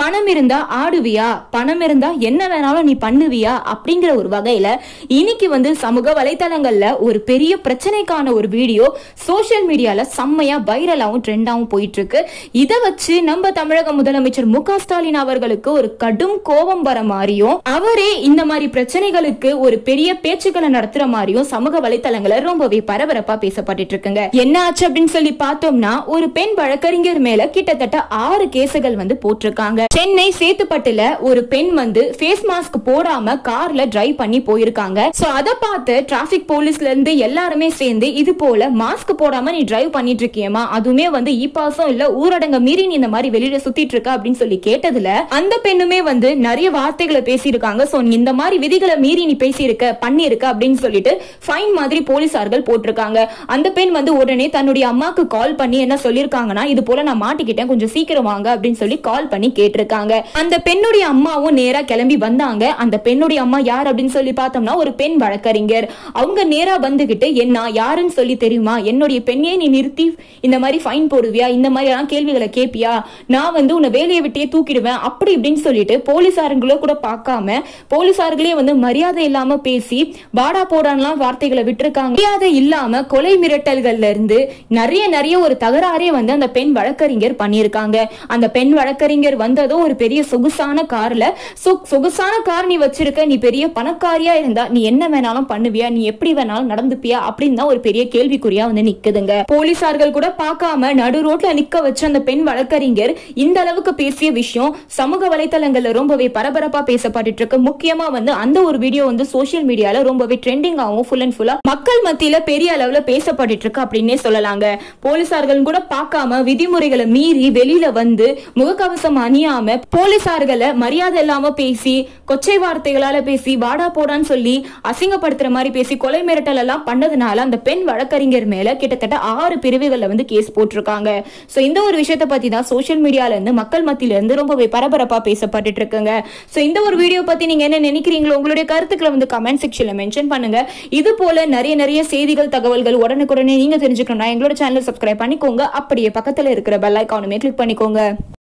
பணம் இருந்தா ஆடுவியா பணம் இருந்தா என்ன வேணாலும் நீ பண்ணுவியா அப்படிங்கிற ஒரு வகையில இன்னைக்கு வந்து சமூக வலைத்தளங்கள்ல ஒரு பெரிய பிரச்சனைக்கான ஒரு வீடியோ சோஷியல் மீடியால செம்மையா வைரலாவும் ட்ரெண்டாவும் போயிட்டு இருக்கு இதை வச்சு நம்ம தமிழக முதலமைச்சர் மு க ஸ்டாலின் அவர்களுக்கு ஒரு கடும் கோபம் வர மாதிரியும் அவரே இந்த மாதிரி பிரச்சனைகளுக்கு ஒரு பெரிய பேச்சுக்களை நடத்துற மாதிரியும் சமூக வலைத்தளங்கள ரொம்பவே பரபரப்பா பேசப்பட்டு இருக்குங்க என்ன ஆச்சு அப்படின்னு சொல்லி பார்த்தோம்னா ஒரு பெண் வழக்கறிஞர் மேல கிட்டத்தட்ட ஆறு கேசுகள் வந்து போட்டிருக்காங்க சென்னை சேத்துப்பட்டுல ஒரு பெண் வந்து ஃபேஸ் மாஸ்க் போடாம கார்ல டிரைவ் பண்ணி போயிருக்காங்க சோ அத பார்த்து டிராபிக் போலீஸ்ல இருந்து எல்லாருமே சேர்ந்து இது போல மாஸ்க் போடாம நீ டிரைவ் பண்ணிட்டு இருக்கியமா அதுவுமே வந்து இ பாசம் இல்ல ஊரடங்க மீறி நீ இந்த மாதிரி வெளியில சுத்திட்டு இருக்க அப்படின்னு சொல்லி கேட்டதுல அந்த பெண்ணுமே வந்து நிறைய வார்த்தைகளை பேசியிருக்காங்க சோ நீ இந்த மாதிரி விதிகளை மீறி நீ பேசியிருக்க பண்ணியிருக்க அப்படின்னு சொல்லிட்டு ஃபைன் மாதிரி போலீசார்கள் போட்டிருக்காங்க அந்த பெண் வந்து உடனே தன்னுடைய அம்மாக்கு கால் பண்ணி என்ன சொல்லிருக்காங்கன்னா இது போல நான் மாட்டிக்கிட்டேன் கொஞ்சம் சீக்கிரம் வாங்க அப்படின்னு சொல்லி கால் பண்ணி கேட்டிருக்காங்க அந்த பெண்ணுடைய அம்மாவும் நேரா கிளம்பி வந்தாங்க அந்த பெண்ணுடைய அம்மா யார் அப்படின்னு சொல்லி பார்த்தோம்னா ஒரு பெண் வழக்கறிஞர் அவங்க நேரா வந்துகிட்டு என்ன யாருன்னு சொல்லி தெரியுமா என்னுடைய பெண்ணையே நீ நிறுத்தி இந்த மாதிரி ஃபைன் போடுவியா இந்த மாதிரி எல்லாம் கேள்விகளை கேட்பியா நான் வந்து உன்னை வேலையை விட்டே தூக்கிடுவேன் அப்படி இப்படின்னு சொல்லிட்டு போலீசாருங்களோ கூட பார்க்காம போலீசார்களே வந்து மரியாதை இல்லாம பேசி வாடா போடான்லாம் வார்த்தைகளை விட்டுருக்காங்க மரியாதை இல்லாம கொலை மிரட்டல்கள்ல இருந்து நிறைய நிறைய ஒரு தகராறே வந்து அந்த பெண் வழக்கறிஞர் பண்ணியிருக்காங்க அந்த பெண் வழக்கறிஞர் வந்ததும் ஒரு பெரிய சொகுசான கார்ல சொ- சொகுசான கார் நீ வச்சிருக்க நீ பெரிய பணக்காரியா இருந்தா நீ என்ன வேணாலும் பண்ணுவியா நீ எப்படி வேணாலும் நடந்துப்பியா அப்படின்னு தான் ஒரு பெரிய கேள்விக்குறியா வந்து நிக்குதுங்க போலீசார்கள் கூட பார்க்காம நடு ரோட்ல நிக்க வச்ச அந்த பெண் வழக்கறிஞர் இந்த அளவுக்கு பேசிய விஷயம் சமூக வலைத்தளங்கள்ல ரொம்பவே பரபரப்பா பேசப்பட்டு இருக்கு முக்கியமா வந்து அந்த ஒரு வீடியோ வந்து சோஷியல் மீடியால ரொம்பவே ட்ரெண்டிங்காகவும் ஃபுல் அண்ட் ஃபுல்லா மக்கள் மத்தியில பெரிய அளவுல பேசப்பட்டு இருக்கு அப்படின்னே சொல்லலாங்க போலீசார்கள் கூட பார்க்காம விதிமுறைகளை மீறி வெளியில வந்து முகக்கவசம் அணியாம போலீசார்களை மரியாதை இல்லாம பேசி கொச்சை வார்த்தைகளால பேசி வாடா போடான்னு சொல்லி அசிங்கப்படுத்துற மாதிரி பேசி கொலை மிரட்டல் எல்லாம் பண்ணதுனால அந்த பெண் வழக்கறிஞர் மேல கிட்டத்தட்ட ஆறு பிரிவுகள்ல வந்து கேஸ் போட்டிருக்காங்க சோ இந்த ஒரு விஷயத்தை பத்தி தான் சோஷியல் மீடியால இருந்து மக்கள் மத்தியில இருந்து ரொம்பவே பரபரப்பா பேசப்பட்டுட்டு இருக்குங்க சோ இந்த ஒரு வீடியோ பத்தி நீங்க என்ன நினைக்கிறீங்களோ உங்களுடைய கருத்துக்களை வந்து கமெண்ட் செக்ஷன்ல மென்ஷன் பண்ணுங்க இது போல நிறைய நிறைய செய்திகள் தகவல்கள் உடனுக்குடனே நீங்க தெரிஞ்சுக்கணும்னா எங்களோட சேனல் சப்ஸ்கிரைப் பண்ணிக்கோங்க அப்படியே பக்கத்துல இருக்கிற பெல் ஐக்கானுமே கிளிக் பண்ணிக்கோங்க